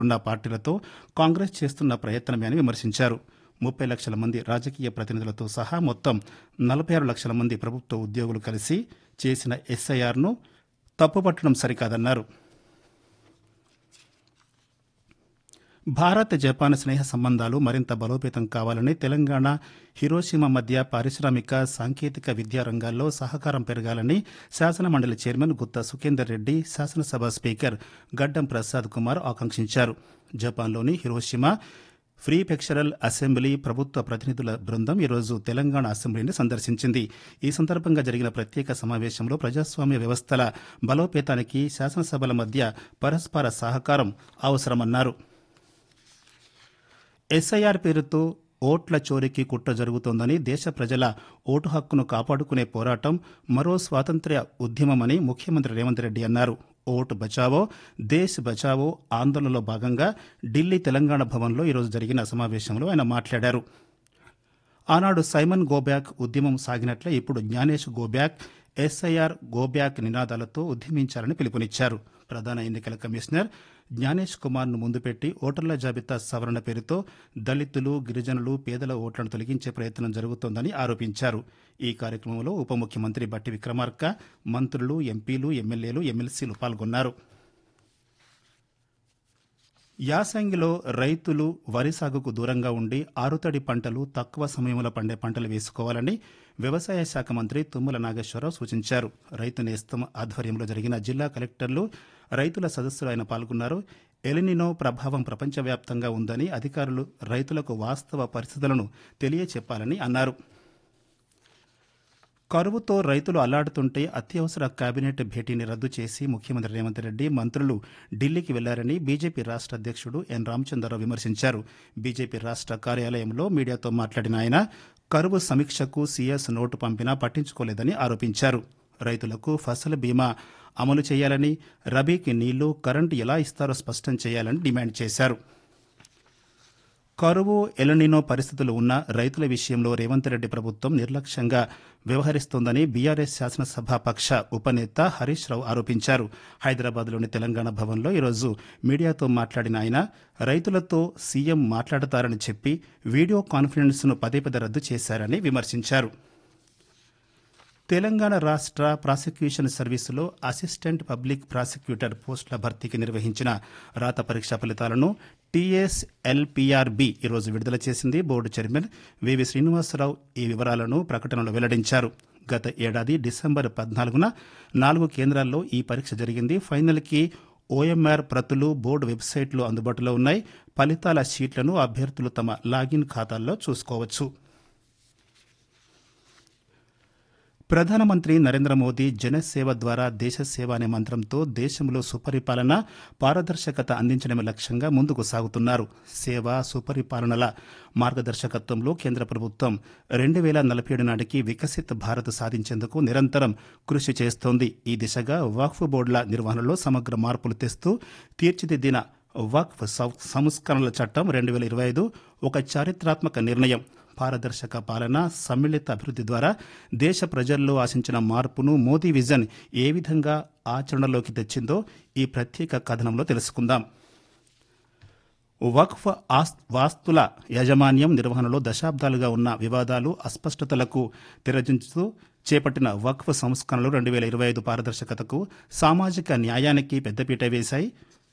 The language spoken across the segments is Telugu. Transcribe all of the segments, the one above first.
ఉన్న పార్టీలతో కాంగ్రెస్ చేస్తున్న ప్రయత్నమే అని విమర్శించారు ముప్పై లక్షల మంది రాజకీయ ప్రతినిధులతో సహా మొత్తం నలభై ఆరు లక్షల మంది ప్రభుత్వ ఉద్యోగులు కలిసి చేసిన ఎస్ఐఆర్ను తప్పుపట్టడం సరికాదన్నారు భారత్ జపాన్ స్నేహ సంబంధాలు మరింత బలోపేతం కావాలని తెలంగాణ హిరోషిమా మధ్య పారిశ్రామిక సాంకేతిక విద్యా రంగాల్లో సహకారం పెరగాలని శాసనమండలి చైర్మన్ గుత్తా సుఖేందర్ రెడ్డి శాసనసభ స్పీకర్ గడ్డం ప్రసాద్ కుమార్ ఆకాంక్షించారు జపాన్లోని హిరోషిమా ఫ్రీ పెక్చరల్ అసెంబ్లీ ప్రభుత్వ ప్రతినిధుల బృందం ఈరోజు తెలంగాణ అసెంబ్లీని సందర్శించింది ఈ సందర్భంగా జరిగిన ప్రత్యేక సమావేశంలో ప్రజాస్వామ్య వ్యవస్థల బలోపేతానికి శాసనసభల మధ్య పరస్పర సహకారం అవసరమన్నారు ఎస్ఐఆర్ పేరుతో ఓట్ల చోరీకి కుట్ర జరుగుతోందని దేశ ప్రజల ఓటు హక్కును కాపాడుకునే పోరాటం మరో స్వాతంత్ర్య ఉద్యమమని ముఖ్యమంత్రి రేవంత్ రెడ్డి అన్నారు ఓటు బచావో దేశ్ బచావో ఆందోళనలో భాగంగా ఢిల్లీ తెలంగాణ భవన్లో ఈరోజు జరిగిన సమావేశంలో ఆయన మాట్లాడారు ఆనాడు సైమన్ గోబ్యాక్ ఉద్యమం సాగినట్లే ఇప్పుడు జ్ఞానేష్ గోబ్యాక్ ఎస్ఐఆర్ గోబ్యాక్ నినాదాలతో ఉద్యమించాలని పిలుపునిచ్చారు ప్రధాన ఎన్నికల కమిషనర్ జ్ఞానేష్ కుమార్ను ముందుపెట్టి ఓటర్ల జాబితా సవరణ పేరుతో దళితులు గిరిజనులు పేదల ఓట్లను తొలగించే ప్రయత్నం జరుగుతోందని ఆరోపించారు ఈ కార్యక్రమంలో ఉప ముఖ్యమంత్రి బట్టి విక్రమార్క మంత్రులు ఎంపీలు ఎమ్మెల్యేలు ఎమ్మెల్సీలు పాల్గొన్నారు యాసంగిలో రైతులు వరి సాగుకు దూరంగా ఉండి ఆరుతడి పంటలు తక్కువ సమయంలో పండే పంటలు వేసుకోవాలని వ్యవసాయ శాఖ మంత్రి తుమ్మల నాగేశ్వరరావు సూచించారు రైతు నేస్తం ఆధ్వర్యంలో జరిగిన జిల్లా కలెక్టర్లు రైతుల సదస్సులో ఆయన పాల్గొన్నారు ఎలినినో ప్రభావం ప్రపంచవ్యాప్తంగా ఉందని అధికారులు రైతులకు వాస్తవ పరిస్థితులను తెలియచెప్పాలని అన్నారు కరువుతో రైతులు అల్లాడుతుంటే అత్యవసర కేబినెట్ భేటీని రద్దు చేసి ముఖ్యమంత్రి రేవంత్ రెడ్డి మంత్రులు ఢిల్లీకి వెళ్లారని బీజేపీ రాష్ట్ర అధ్యక్షుడు ఎన్ రామచంద్రరావు విమర్శించారు బీజేపీ రాష్ట్ర కార్యాలయంలో మీడియాతో మాట్లాడిన ఆయన కరువు సమీక్షకు సీఎస్ నోటు పంపినా పట్టించుకోలేదని ఆరోపించారు రైతులకు ఫసల్ బీమా అమలు చేయాలని రబీకి నీళ్లు కరెంటు ఎలా ఇస్తారో స్పష్టం చేయాలని డిమాండ్ చేశారు కరువు ఎలనినో పరిస్థితులు ఉన్న రైతుల విషయంలో రేవంత్ రెడ్డి ప్రభుత్వం నిర్లక్ష్యంగా వ్యవహరిస్తోందని బీఆర్ఎస్ శాసనసభ పక్ష ఉపనేత హరీష్ రావు ఆరోపించారు హైదరాబాద్లోని తెలంగాణ భవన్లో ఈరోజు మీడియాతో మాట్లాడిన ఆయన రైతులతో సీఎం మాట్లాడతారని చెప్పి వీడియో కాన్ఫరెన్స్ను పదే పదే రద్దు చేశారని విమర్శించారు తెలంగాణ రాష్ట్ర ప్రాసిక్యూషన్ సర్వీసులో అసిస్టెంట్ పబ్లిక్ ప్రాసిక్యూటర్ పోస్టుల భర్తీకి నిర్వహించిన రాత పరీక్ష ఫలితాలను టీఎస్ఎల్పీఆర్బీ ఈరోజు విడుదల చేసింది బోర్డు చైర్మన్ వివి శ్రీనివాసరావు ఈ వివరాలను ప్రకటనలో వెల్లడించారు గత ఏడాది డిసెంబర్ పద్నాలుగున నాలుగు కేంద్రాల్లో ఈ పరీక్ష జరిగింది ఫైనల్కి ఓఎంఆర్ ప్రతులు బోర్డు వెబ్సైట్లో అందుబాటులో ఉన్నాయి ఫలితాల షీట్లను అభ్యర్థులు తమ లాగిన్ ఖాతాల్లో చూసుకోవచ్చు ప్రధానమంత్రి నరేంద్ర మోదీ జనసేవ ద్వారా దేశ సేవ అనే మంత్రంతో దేశంలో సుపరిపాలన పారదర్శకత అందించడమే లక్ష్యంగా ముందుకు సాగుతున్నారు సేవ సుపరిపాలనల మార్గదర్శకత్వంలో కేంద్ర ప్రభుత్వం రెండు వేల నలభై ఏడు నాటికి వికసిత్ భారత్ సాధించేందుకు నిరంతరం కృషి చేస్తోంది ఈ దిశగా వక్ఫ్ బోర్డుల నిర్వహణలో సమగ్ర మార్పులు తెస్తూ తీర్చిదిద్దిన వక్ఫ్ సంస్కరణల చట్టం రెండు వేల ఇరవై ఐదు ఒక చారిత్రాత్మక నిర్ణయం పారదర్శక పాలన సమ్మిళిత అభివృద్ధి ద్వారా దేశ ప్రజల్లో ఆశించిన మార్పును మోదీ విజన్ ఏ విధంగా ఆచరణలోకి తెచ్చిందో ఈ ప్రత్యేక కథనంలో తెలుసుకుందాం వక్ఫ్ వాస్తుల యాజమాన్యం నిర్వహణలో దశాబ్దాలుగా ఉన్న వివాదాలు అస్పష్టతలకు తెరదించుతూ చేపట్టిన వక్ఫ్ సంస్కరణలు రెండు వేల ఇరవై ఐదు పారదర్శకతకు సామాజిక న్యాయానికి పెద్దపీట వేశాయి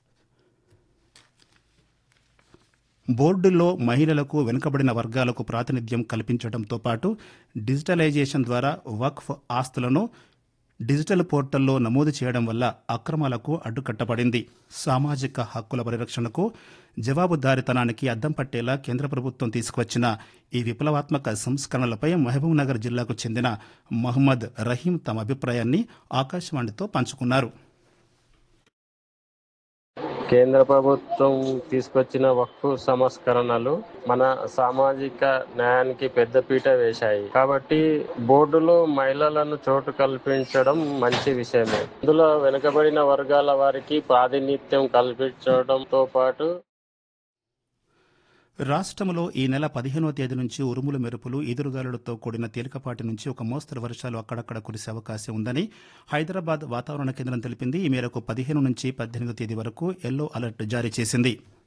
బోర్డుల్లో మహిళలకు వెనుకబడిన వర్గాలకు ప్రాతినిధ్యం కల్పించడంతో పాటు డిజిటలైజేషన్ ద్వారా వక్ఫ్ ఆస్తులను డిజిటల్ పోర్టల్లో నమోదు చేయడం వల్ల అక్రమాలకు అడ్డుకట్టబడింది సామాజిక హక్కుల పరిరక్షణకు జవాబుదారితనానికి అద్దం పట్టేలా కేంద్ర ప్రభుత్వం తీసుకువచ్చిన ఈ విప్లవాత్మక సంస్కరణలపై మహబూబ్నగర్ జిల్లాకు చెందిన మహమ్మద్ రహీం తమ అభిప్రాయాన్ని ఆకాశవాణితో పంచుకున్నారు కేంద్ర ప్రభుత్వం తీసుకొచ్చిన వక్ఫ్ సంస్కరణలు మన సామాజిక న్యాయానికి పెద్దపీట వేశాయి కాబట్టి బోర్డులో మహిళలను చోటు కల్పించడం మంచి విషయమే ఇందులో వెనుకబడిన వర్గాల వారికి ప్రాతినిధ్యం కల్పించడంతో పాటు రాష్ట్రంలో ఈ నెల పదిహేనో తేదీ నుంచి ఉరుములు మెరుపులు ఎదురుగాలులతో కూడిన తేలికపాటి నుంచి ఒక మోస్తరు వర్షాలు అక్కడక్కడ కురిసే అవకాశం ఉందని హైదరాబాద్ వాతావరణ కేంద్రం తెలిపింది ఈ మేరకు పదిహేను నుంచి పద్దెనిమిదో తేదీ వరకు ఎల్లో అలర్ట్ జారీ చేసింది